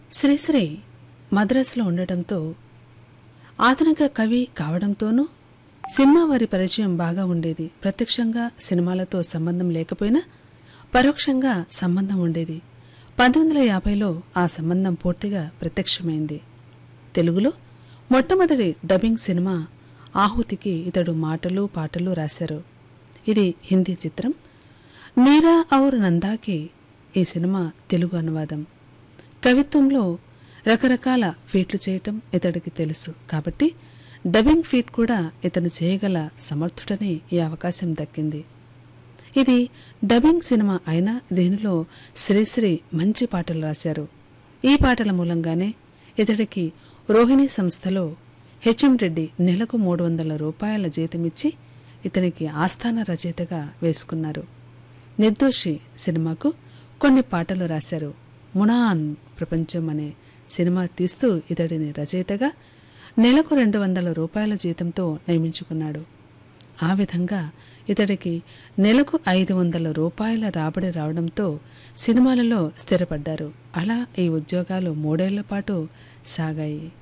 శ్రీశ్రీ మద్రాసులో ఉండటంతో ఆధునిక కవి కావడంతోనూ సినిమా వారి పరిచయం బాగా ఉండేది ప్రత్యక్షంగా సినిమాలతో సంబంధం లేకపోయినా పరోక్షంగా సంబంధం ఉండేది పంతొమ్మిది వందల యాభైలో ఆ సంబంధం పూర్తిగా ప్రత్యక్షమైంది తెలుగులో మొట్టమొదటి డబ్బింగ్ సినిమా ఆహుతికి ఇతడు మాటలు పాటలు రాశారు ఇది హిందీ చిత్రం నీరా ఔర్ నందాకి ఈ సినిమా తెలుగు అనువాదం కవిత్వంలో రకరకాల ఫీట్లు చేయటం ఇతడికి తెలుసు కాబట్టి డబ్బింగ్ ఫీట్ కూడా ఇతను చేయగల సమర్థుడని ఈ అవకాశం దక్కింది ఇది డబ్బింగ్ సినిమా అయినా దీనిలో శ్రీశ్రీ మంచి పాటలు రాశారు ఈ పాటల మూలంగానే ఇతడికి రోహిణి సంస్థలో హెచ్ఎం రెడ్డి నెలకు మూడు వందల రూపాయల జీతమిచ్చి ఇతనికి ఆస్థాన రచయితగా వేసుకున్నారు నిర్దోషి సినిమాకు కొన్ని పాటలు రాశారు మునాన్ ప్రపంచం అనే సినిమా తీస్తూ ఇతడిని రచయితగా నెలకు రెండు వందల రూపాయల జీతంతో నియమించుకున్నాడు ఆ విధంగా ఇతడికి నెలకు ఐదు వందల రూపాయల రాబడి రావడంతో సినిమాలలో స్థిరపడ్డారు అలా ఈ ఉద్యోగాలు మూడేళ్ల పాటు సాగాయి